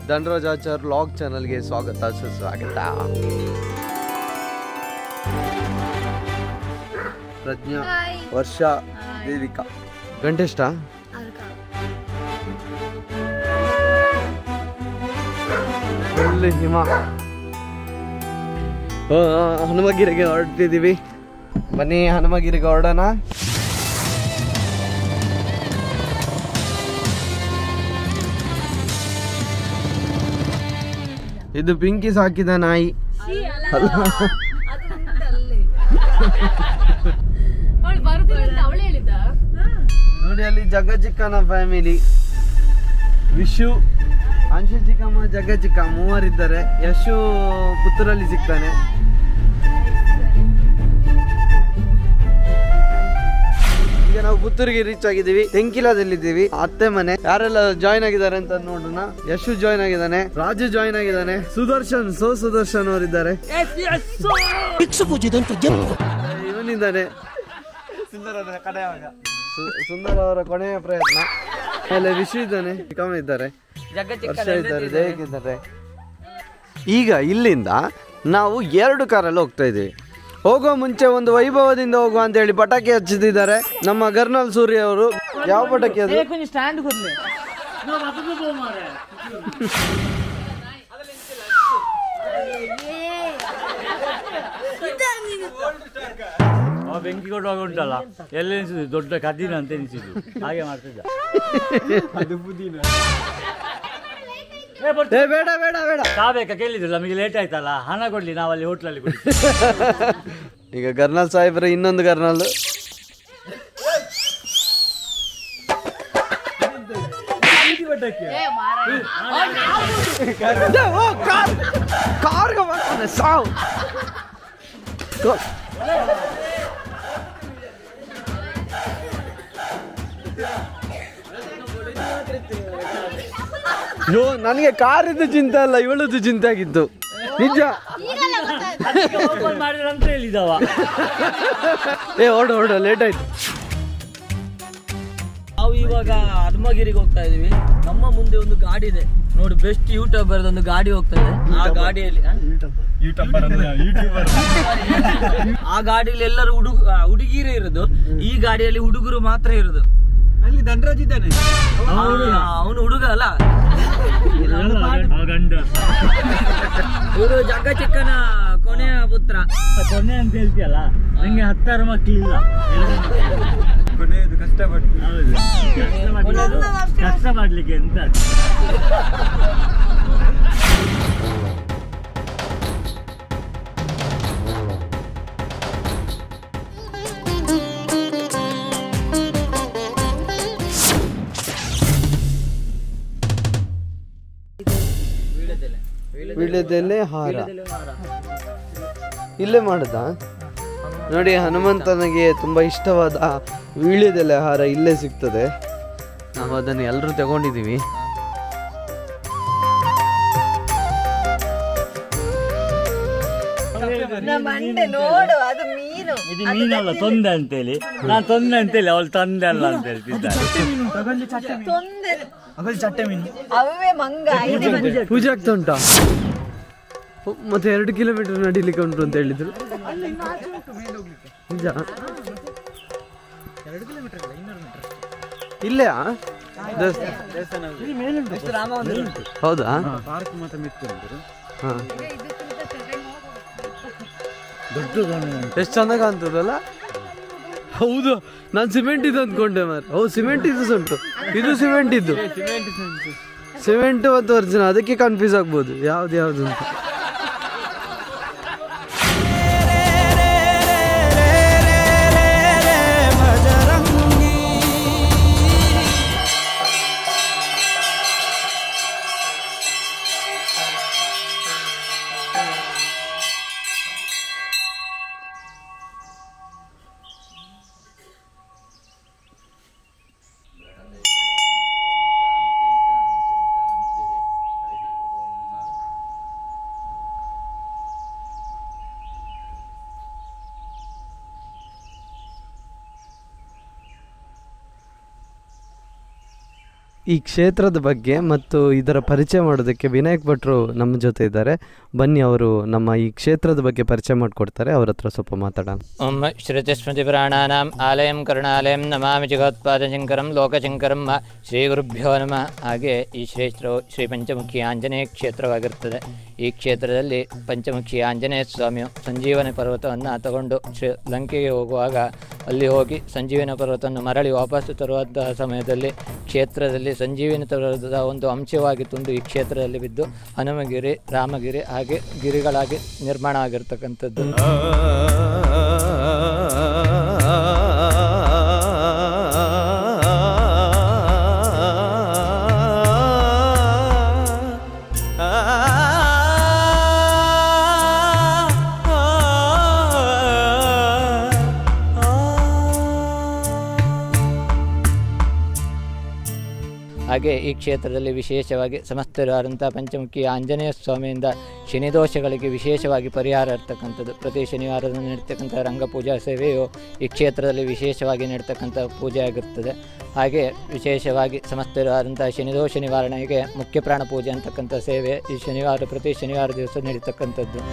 ಧನರಾಜಾಚಾರ್ log ಚಾನಲ್ಗೆ ಸ್ವಾಗತ ಸುಸ್ವಾಗತ ಪ್ರಜ್ಞಾ ಹಾಯ್ ವರ್ಷ ದೇವಿಕಾ ಗಂಟೆಷ್ಟ ಫುಲ್ ಹಿಮ ಆ, ಹನುಮಗಿರಿಗೆ ಹೊರಡ್ತಿದ್ದೀವಿ ಬನ್ನಿ ಹನುಮಗಿರಿಗೆ ಹೊರಡೋಣ ಇದು ಪಿಂಕಿ ಸಾಕಿದ ನಾಯಿ ಅವಳು ಬರುದಿಲ್ಲ ಅಂತ ಅವಳು ಹೇಳಿದ ನೋಡಿ ಅಲ್ಲಿ ಜಗಜಿಕ್ಕನ ಫ್ಯಾಮಿಲಿ ವಿಶು ಅಂಶು ಚಿಕ್ಕಮ್ಮ ಜಗ ಚಿಕ್ಕ ಮೂವರಿದ್ದಾರೆ ಯಶು ಪುತ್ತೂರಲ್ಲಿ ಸಿಗ್ತಾನೆ ಈಗ ನಾವು ಪುತ್ತೂರಿಗೆ ರೀಚ್ ಆಗಿದ್ದೀವಿ ತೆಂಕಿಲಾದಲ್ಲಿದ್ದೀವಿ ಅತ್ತೆ ಮನೆ ಯಾರೆಲ್ಲ ಜಾಯ್ನ್ ಆಗಿದ್ದಾರೆ ಅಂತ ನೋಡೋಣ ಯಶು ಜಾಯ್ನ್ ಆಗಿದ್ದಾನೆ ರಾಜು ಜಾಯ್ನ್ ಆಗಿದ್ದಾನೆ ಸುದರ್ಶನ್ ಸೋ ಸುದರ್ಶನ್ ಅವರಿದ್ದಾರೆ ಇವನಿದ್ದಾನೆ ಸು- ಸುಂದರ ಅವರ ಕೊನೆಯ ಪ್ರಯತ್ನ ಆಮೇಲೆ ವಿಶು ಇದ್ದಾನೆ ಚಿಕ್ಕಮ್ಮ ಇದ್ದಾರೆ ವರ್ಷ ಇದ್ದಾರೆ ದೇವಿಕ್ ಇದ್ದಾರೆ ಈಗ ಇಲ್ಲಿಂದ ನಾವು ಎರಡು ಕಾರಲ್ಲಿ ಹೋಗ್ತಾ ಇದ್ದೀವಿ ಹೋಗೋ ಮುಂಚೆ ಒಂದು ವೈಭವದಿಂದ ಹೋಗುವ ಅಂತ ಹೇಳಿ ಪಟಾಕಿ ಹಚ್ಚಿದ್ದಾರೆ ನಮ್ಮ ಗರ್ನಲ್ ಸೂರ್ಯ ಅವರು ಯಾವ ಪಟಾಕಿ ಅದು ಅವ ಬೆಂಕಿ ಕೊಡುವಾಗ ಉಂಟಲ್ಲ ಎಲ್ಲ ಎನಿಸಿದ್ದು ದೊಡ್ಡ ಕದಿನ ಅಂತ ಎನಿಸಿದ್ದು ಹಾಗೆ ಮಾಡ್ತಿದ್ದ ಏ ಬೇಡ ಬೇಡ ಬೇಡ ಚಾ ಬೇಕಾ ಕೇಳಿದ್ರು ನಮಗೆ ಲೇಟ್ ಆಯ್ತಲ್ಲ ಹಣ ಕೊಡ್ಲಿ ನಾವಲ್ಲಿ ಹೋಟ್ಲಲ್ಲಿ ಕೊಡಿ ಈಗ ಗರ್ನಲ್ ಸಾಹೇಬ್ರ ಇನ್ನೊಂದು ಗರ್ನಲ್ ಕಾರ್ಗೆ ಬರ್ತಾನೆ ಸಾವು ಗೋ. ಯೋ ನನಗೆ ಕಾರಿದ್ದು ಚಿಂತೆ ಅಲ್ಲ ಇವಳದ್ದು ಚಿಂತೆ ಆಗಿತ್ತು ನಿಜ ಓಪನ್ ಮಾಡಿದ್ರ ಅಂತ ಹೇಳಿದವ ಏ ಹೊರಡು ಹೊರಡು ಲೇಟ್ ಆಯ್ತು ನಾವು ಇವಾಗ ಹನುಮಗಿರಿಗೆ ಹೋಗ್ತಾ ಇದೀವಿ ನಮ್ಮ ಮುಂದೆ ಒಂದು ಗಾಡಿ ಇದೆ ನೋಡಿ ಬೆಸ್ಟ್ ಯೂಟ್ಯೂಬರ್ ಒಂದು ಗಾಡಿ ಹೋಗ್ತಾ ಇದೆ ಆ ಗಾಡಿಯಲ್ಲಿ ಆ? ಆ ಗಾಡಿಯಲ್ಲಿ ಎಲ್ಲರೂ ಹುಡುಗ ಆ, ಹುಡುಗಿರೇ ಇರೋದು ಈ ಗಾಡಿಯಲ್ಲಿ ಹುಡುಗರು ಮಾತ್ರ ಇರೋದು ಅಲ್ಲಿ ಧನರಾಜ್ ಇದ್ದಾನೆ ಅವನು ಹುಡುಗ ಅಲ್ಲ ಗಂಡ ಇವರು ಜಗ್ಗ ಚಿಕ್ಕನ ಕೊನೆಯ ಪುತ್ರ ಕೊನೆ ಅಂತ ಹೇಳ್ತೀಯಲ್ಲ ನಂಗೆ ಹತ್ತಾರು ಮಕ್ಕಳಿಲ್ಲ ಕೊನೆಯದು ಕಷ್ಟಪಟ್ಟು ಹೌದು ಕಷ್ಟ ಮಾಡ್ಲಿಕ್ಕೆ- ಕಷ್ಟ ಮಾಡ್ಲಿಕ್ಕೆ ಎಂತ ವೀಳ್ಯದೆಲೆ ಹಾರ ಇಲ್ಲೇ ಮಾಡುದ ನೋಡಿ ಹನುಮಂತನಿಗೆ ತುಂಬ ಇಷ್ಟವಾದ ವೀಳ್ಯದೆಲೆ ಹಾರ ಇಲ್ಲೇ ಸಿಗ್ತದೆ ನಾವು ಅದನ್ನು ಎಲ್ಲರೂ ತಗೊಂಡಿದ್ದೀವಿ ನೋಡು ಅದು ಮೀನು ಇದು ಮೀನಲ್ಲ ತೊಂದೆ ಅಂತೇಳಿ ನಾನು ತೊಂದೆ ಅಂತೇಳಿ ಅವಳು ತಂದೆ ಅಲ್ಲ ಅಂತ ಹೇಳ್ತಿದ್ದಾರೆ ತೊಂದೆ ಅಗಲ್ ಚಟ್ಟೆ ಮೀನು ಅವೇ ಮಂಗ ಇದೆ ಮಂಗ. ಪೂಜೆ ಆಗ್ತಾ ಉಂಟಾ ಓ, ಮತ್ತೆ ಎರಡು ಕಿಲೋಮೀಟರ್ ನಡಿಲಿಕ್ಕೆ ಉಂಟು ಅಂತ ಹೇಳಿದ್ರು ನಿಜ ಇಲ್ಲೆಯಾ ದೇವಸ್ಥಾನ ಹೌದಾ ಪಾರ್ಕ್ ಮಾತ್ರ ಮಿತ್ತು ಹಾ ಎಷ್ಟು ಚಂದ ಕಾಣ್ತದಲ್ಲ ಹೌದು ನಾನು ಸಿಮೆಂಟ್ ಇದು ಅಂದ್ಕೊಂಡೆ ಮಾರ ಹೌದು ಸಿಮೆಂಟ್ ಇದು ಉಂಟು ಇದು ಸಿಮೆಂಟ್ ಇದ್ದು ಸಿಮೆಂಟ್ ಮತ್ತು ಒರಿಜಿನಲ್ ಅದಕ್ಕೆ ಕನ್ಫ್ಯೂಸ್ ಆಗ್ಬೋದು ಯಾವ್ದು ಯಾವ್ದು ಅಂತ ಈ ಕ್ಷೇತ್ರದ ಬಗ್ಗೆ ಮತ್ತು ಇದರ ಪರಿಚಯ ಮಾಡೋದಕ್ಕೆ ವಿನಾಯಕ್ ಭಟ್ರು ನಮ್ಮ ಜೊತೆ ಇದ್ದಾರೆ ಬನ್ನಿ ಅವರು ನಮ್ಮ ಈ ಕ್ಷೇತ್ರದ ಬಗ್ಗೆ ಪರಿಚಯ ಮಾಡಿಕೊಡ್ತಾರೆ ಅವ್ರ ಹತ್ರ ಸ್ವಲ್ಪ ಮಾತಾಡೋಣ ಓಂ ಶ್ರುತಿಸ್ಮೃತಿಪುರಾಣಾನಾಂ ಆಲಯಂ ಕರುಣಾಲಯಂ ನಮಾಮಿ ಜಗತ್ಪಾದಶಂಕರಂ ಲೋಕಶಂಕರಂ ಮ ಶ್ರೀ ಗುರುಭ್ಯೋ ನಮಃ ಹಾಗೆ ಈ ಕ್ಷೇತ್ರವು ಶ್ರೀ ಪಂಚಮುಖಿ ಆಂಜನೇಯ ಕ್ಷೇತ್ರವಾಗಿರುತ್ತದೆ ಈ ಕ್ಷೇತ್ರದಲ್ಲಿ ಪಂಚಮುಖಿ ಆಂಜನೇಯ ಸ್ವಾಮಿಯು ಸಂಜೀವನ ಪರ್ವತವನ್ನು ತಗೊಂಡು ಶ್ರೀ ಲಂಕೆಗೆ ಹೋಗುವಾಗ ಅಲ್ಲಿ ಹೋಗಿ ಸಂಜೀವನ ಪರ್ವತವನ್ನು ಮರಳಿ ವಾಪಸ್ಸು ತರುವಂತಹ ಸಮಯದಲ್ಲಿ ಕ್ಷೇತ್ರದಲ್ಲಿ ಸಂಜೀವಿನಿ ಪರ್ವತದ ಒಂದು ಅಂಶವಾಗಿ ತುಂಡು ಈ ಕ್ಷೇತ್ರದಲ್ಲಿ ಬಿದ್ದು ಹನುಮಗಿರಿ ರಾಮಗಿರಿ ಹಾಗೆ ಗಿರಿಗಳಾಗಿ ನಿರ್ಮಾಣ ಆಗಿರ್ತಕ್ಕಂಥದ್ದು ಹಾಗೆ ಈ ಕ್ಷೇತ್ರದಲ್ಲಿ ವಿಶೇಷವಾಗಿ ಸಮಸ್ತರಾದಂಥ ಪಂಚಮುಖಿ ಆಂಜನೇಯ ಸ್ವಾಮಿಯಿಂದ ಶನಿದೋಷಗಳಿಗೆ ವಿಶೇಷವಾಗಿ ಪರಿಹಾರ ಇರ್ತಕ್ಕಂಥದ್ದು ಪ್ರತಿ ಶನಿವಾರದ ನಡೀತಕ್ಕಂಥ ರಂಗಪೂಜಾ ಸೇವೆಯು ಈ ಕ್ಷೇತ್ರದಲ್ಲಿ ವಿಶೇಷವಾಗಿ ನಡೀತಕ್ಕಂಥ ಪೂಜೆ ಆಗಿರ್ತದೆ ಹಾಗೆ ವಿಶೇಷವಾಗಿ ಸಮಸ್ತರಾದಂಥ ಶನಿದೋಷ ನಿವಾರಣೆಗೆ ಮುಖ್ಯ ಪ್ರಾಣ ಪೂಜೆ ಅಂತಕ್ಕಂಥ ಸೇವೆ ಈ ಶನಿವಾರ ಪ್ರತಿ ಶನಿವಾರ ದಿವಸ ನಡೀತಕ್ಕಂಥದ್ದು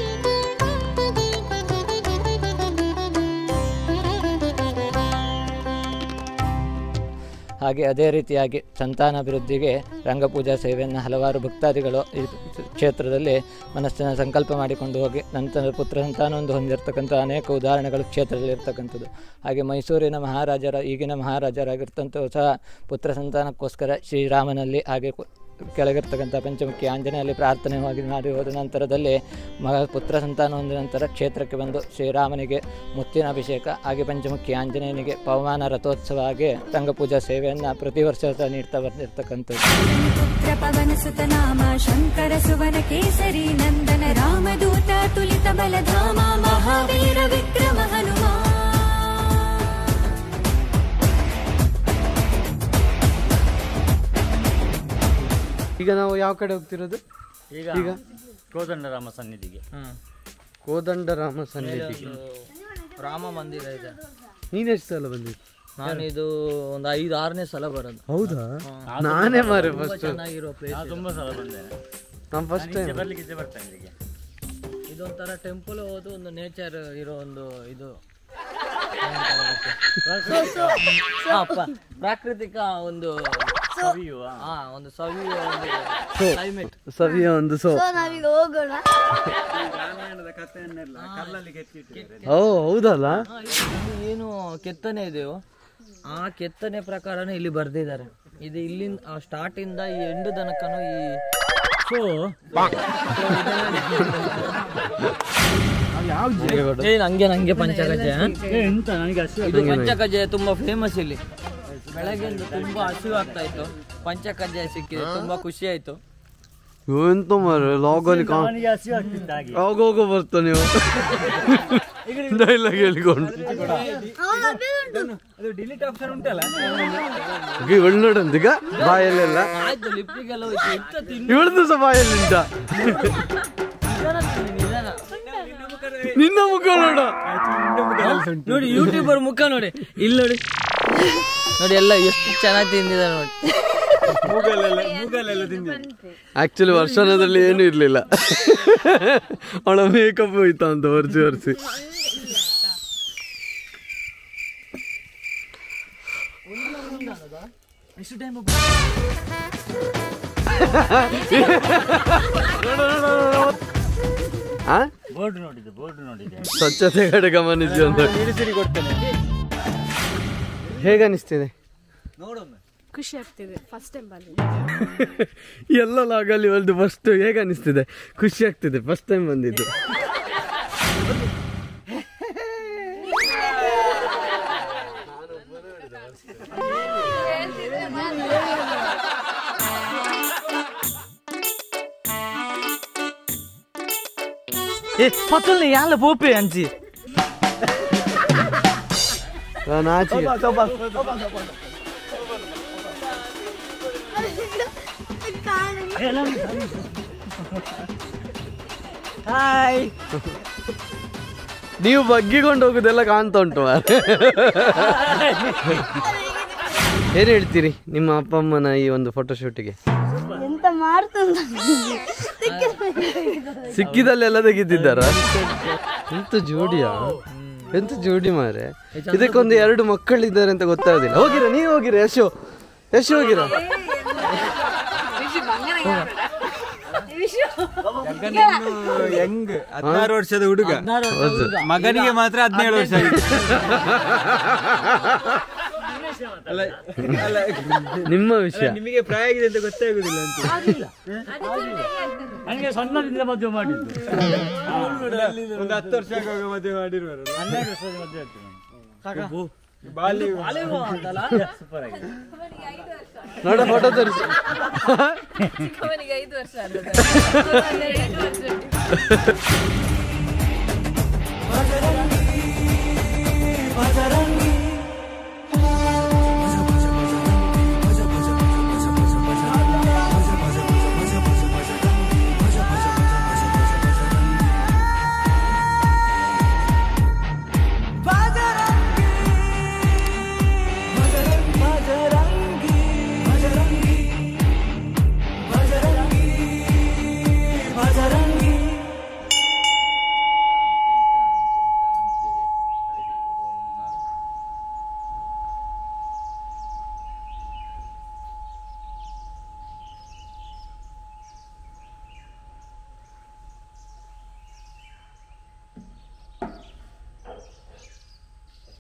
ಹಾಗೆ ಅದೇ ರೀತಿಯಾಗಿ ಸಂತಾನಾಭಿವೃದ್ಧಿಗೆ ರಂಗಪೂಜಾ ಸೇವೆಯನ್ನು ಹಲವಾರು ಭಕ್ತಾದಿಗಳು ಈ ಕ್ಷೇತ್ರದಲ್ಲಿ ಮನಸ್ಸಿನ ಸಂಕಲ್ಪ ಮಾಡಿಕೊಂಡು ಹೋಗಿ ನಂತರ ಪುತ್ರ ಸಂತಾನವೊಂದು ಹೊಂದಿರತಕ್ಕಂಥ ಅನೇಕ ಉದಾಹರಣೆಗಳು ಕ್ಷೇತ್ರದಲ್ಲಿ ಇರ್ತಕ್ಕಂಥದ್ದು ಹಾಗೆ ಮೈಸೂರಿನ ಮಹಾರಾಜರ ಈಗಿನ ಮಹಾರಾಜರಾಗಿರ್ತಂಥ ಸಹ ಪುತ್ರ ಸಂತಾನಕ್ಕೋಸ್ಕರ ಶ್ರೀರಾಮನಲ್ಲಿ ಹಾಗೆ ಕು- ಕೆಳಗಿರ್ತಕ್ಕಂಥ ಪಂಚಮುಖಿ ಆಂಜನೇಯಲ್ಲಿ ಪ್ರಾರ್ಥನೆ ಹೋಗಿ ಮಾಡಿ ಹೋದ ನಂತರದಲ್ಲಿ ಮಗ ಪುತ್ರ ಸಂತಾನ ಹೊಂದ ನಂತರ ಕ್ಷೇತ್ರಕ್ಕೆ ಬಂದು ಶ್ರೀರಾಮನಿಗೆ ಮುತ್ತಿನ ಅಭಿಷೇಕ ಹಾಗೆ ಪಂಚಮುಖಿ ಆಂಜನೇಯನಿಗೆ ಪವಮಾನ ರಥೋತ್ಸವ ಹಾಗೆ ರಂಗಪೂಜಾ ಸೇವೆಯನ್ನು ಪ್ರತಿ ವರ್ಷ ಸಹ ನೀಡ್ತಾ ಬಂದಿರತಕ್ಕಂಥದ್ದು पुत्र पवनसुतनाम शङ्कर सुवन केसरी नन्दन रामदूत तुलित बलधामा महावीर विक्रम हनुमा ಈಗ ನಾವು ಯಾವ ಕಡೆ ಹೋಗ್ತಿರೋದು ಈಗ ಈಗ ಕೋದಂಡರಾಮ ಸನ್ನಿಧಿಗೆ ಕೋದಂಡರಾಮ ಸನ್ನಿಧಿಗೆ ರಾಮ ಮಂದಿರ ಇದೆ ನೀನೆಷ್ಟು ಸಲ ಬಂದಿದ್ದು ನಾನಿದು ಒಂದು ಐದು ಆರನೇ ಸಲ ಬರೋದು ಹೌದಾ ನಾನೇ ಮಾರೆ ಫಸ್ಟ್ ಚೆನ್ನಾಗಿರೋ ಪ್ಲೇಸ್ ನಾನು ತುಂಬ ಸಲ ಬಂದೇನೆ ನಾನು ಫಸ್ಟ್ ಟೈಮ್ ಬರ್ಲಿಕ್ಕೆ ಇಚ್ಛೆ ಬರ್ತೇನೆ ಇಲ್ಲಿಗೆ ಇದೊಂಥರ ಟೆಂಪಲ್ ಹೋದು ಒಂದು ನೇಚರ್ ಇರೋ ಒಂದು ಇದು ಹಾ, ಪ- ಪ್ರಾಕೃತಿಕ ಒಂದು ಸವಿಯುವ ಹಾ ಒಂದು ಸವಿಯ ಒಂದು ಕ್ಲೈಮೇಟ್ ಸವಿಯ ಒಂದು ಸೊ ನಾವೀಗ ಹೋಗೋಣ ರಾಮಾಯಣದ ಕಥೆಯನ್ನೆಲ್ಲ ಕಲ್ಲಲ್ಲಿ ಕೆತ್ತಿಟ್ಟಿದ್ದಾರೆ ಓ ಹೌದಲ್ಲ ಏನು ಕೆತ್ತನೆ ಇದೆಯೋ ಆ ಕೆತ್ತನೆ ಪ್ರಕಾರನೇ ಇಲ್ಲಿ ಬರ್ದಿದ್ದಾರೆ ಇದು ಇಲ್ಲಿಂದ ಸ್ಟಾರ್ಟ್ ಇಂದ ಈ ಎಂಡು ತನಕನು ಈ ಸೊ ಏನ್ ಹಂಗೆ ನಂಗೆ ಪಂಚಗಜ ಎಂತ ನನಗೆ ಹಸಿವು ಇದು ಪಂಚಕಜ್ಜಾಯ ತುಂಬಾ ಫೇಮಸ್ ಇಲ್ಲಿ ಬೆಳಗ್ಗೆಂದು ತುಂಬಾ ಹಸಿವು ಆಗ್ತಾ ಇತ್ತು ಪಂಚಕಜ್ಜಾಯ ಸಿಕ್ಕಿದೆ ತುಂಬಾ ಖುಷಿ ಆಯ್ತು ಎಂತ ಮಾರೆ ಲಾಗಲ್ಲಿ ಕಾ ನನಗೆ ಹಸಿವು ಆಗ್ತಿತ್ತು ಹಾಗೆ ಹೋಗ ಹೋಗ ಬರ್ತ ನೀವು ಡೈಲಾಗ್ ಹೇಳಿಕೊಂಡು ಅದು ಡಿಲೀಟ್ ಆಪ್ಷನ್ ಉಂಟಲ್ಲ ಇವಳು ನೋಡಂತ ಈಗ ಬಾಯಲ್ಲೆಲ್ಲ ಆಯ್ತು ಲಿಪ್ಪಿಗೆಲ್ಲ ಹೋಯ್ತು ಎಂತ ತಿನ್ನು ಇವಳದು ಸಹ ಬಾಯಲ್ಲಿ ನಿಂತ ನಿಧಾನ ತಿನ್ನು, ನಿಧಾನ. ನಿನ್ನ ಮುಖ ನೋಡ ನೋಡಿ ಯೂಟ್ಯೂಬರ್ ಮುಖ ನೋಡಿ ಇಲ್ಲಿ ನೋಡಿ ನೋಡಿ ಎಲ್ಲ ಎಷ್ಟು ಚೆನ್ನಾಗಿ ತಿಂದಿದೆ ನೋಡಿ ಮೂಗಲೆಲ್ಲ ಮೂಗಲೆಲ್ಲ ತಿಂದಿದೆ ಆಕ್ಚುಲಿ ವರ್ಷನದಲ್ಲಿ ಏನು ಇರ್ಲಿಲ್ಲ ಅವಳ ಮೇಕಪ್ ಹೋಯ್ತಾ ಅಂತ ಒರ್ಸಿ ಒರ್ಸಿ ಆ? ಬೋರ್ಡ್ ನೋಡಿದೆ ಬೋರ್ಡ್ ನೋಡಿದೆ ಸ್ವಚ್ಛತೆ ಕಡೆ ಗಮನಿಸಿ ಅಂತ ಹೇಗನಿಸ್ತಿದೆ ಖುಷಿ ಆಗ್ತಿದೆ ಫಸ್ಟ್ ಟೈಮ್ ಬಂದಿದ್ದೆ ಎಲ್ಲ ಲಾಗಲ್ಲಿ ಒಂದು ಫಸ್ಟ್ ಹೇಗೆ ಅನಿಸ್ತಿದೆ ಖುಷಿ ಆಗ್ತಿದೆ ಫಸ್ಟ್ ಟೈಮ್ ಬಂದಿದ್ದು ಏ ಪತ್ತಲ್ಲಿ ಯಾಲ ಪೋಪೆ ಅಂಚಿ ನಾನು ಆಚೆ ಹಾಯ್ ನೀವು ಬಗ್ಗಿಕೊಂಡು ಹೋಗುದೆಲ್ಲ ಕಾಣ್ತಾ ಉಂಟು ಮಾರ್ರೆ. ಏನು ಹೇಳ್ತೀರಿ ನಿಮ್ಮ ಅಪ್ಪ ಅಮ್ಮನ ಈ ಒಂದು ಫೋಟೋಶೂಟಿಗೆ ಎಂತ ಮಾಡ್ತಂದ ಸಿಕ್ಕಿದಲ್ಲೆಲ್ಲ ತೆಗಿತಿದ್ದಾರ ಎಂತ ಜೋಡಿಯಾ ಎಂತ ಜೋಡಿ ಮಾರೆ ಇದಕ್ಕೊಂದು ಎರಡು ಮಕ್ಕಳಿದ್ದಾರೆ ಅಂತ ಗೊತ್ತಾಗೋದಿಲ್ಲ ಹೋಗಿರ ನೀವು ಹೋಗಿರ ಯಶು ಯಶು ಹೋಗಿರ ಹೆಂಗ್ ಹದಿನಾರು ವರ್ಷದ ಹುಡುಗ ಮಗನಿಗೆ ಮಾತ್ರ ಹದಿನೇಳು ವರ್ಷ ಆಗಿದೆ ಅಲ್ಲ ಅಲ್ಲ ನಿಮ್ಮ ವಿಷಯ ನಿಮಗೆ ಪ್ರಾಯ ಆಗಿದೆ ಅಂತ ಗೊತ್ತಾಗುದಿಲ್ಲ ಅಂತ ನನಗೆ ಸಣ್ಣದಿಂದ ಮದುವೆ ಮಾಡಿದ್ದು ಒಂದು ಹತ್ತು ವರ್ಷ ಆಗುವಾಗ ಮದುವೆ ಮಾಡಿರುವರು ಹನ್ನೆರಡು ವರ್ಷದ ಮದುವೆ ಆಯ್ತು ನಾನು. ಬಾಲ್ಯ ಸೂಪರ್ ಆಗಿದೆ ನೋಡ ಫೋಟೋ ತೋರಿಸಿ ಅವನಿಗೆ ಐದು ವರ್ಷ ಆದದ್ದು. ಐದು ವರ್ಷ. ಬಜರಂಗಿ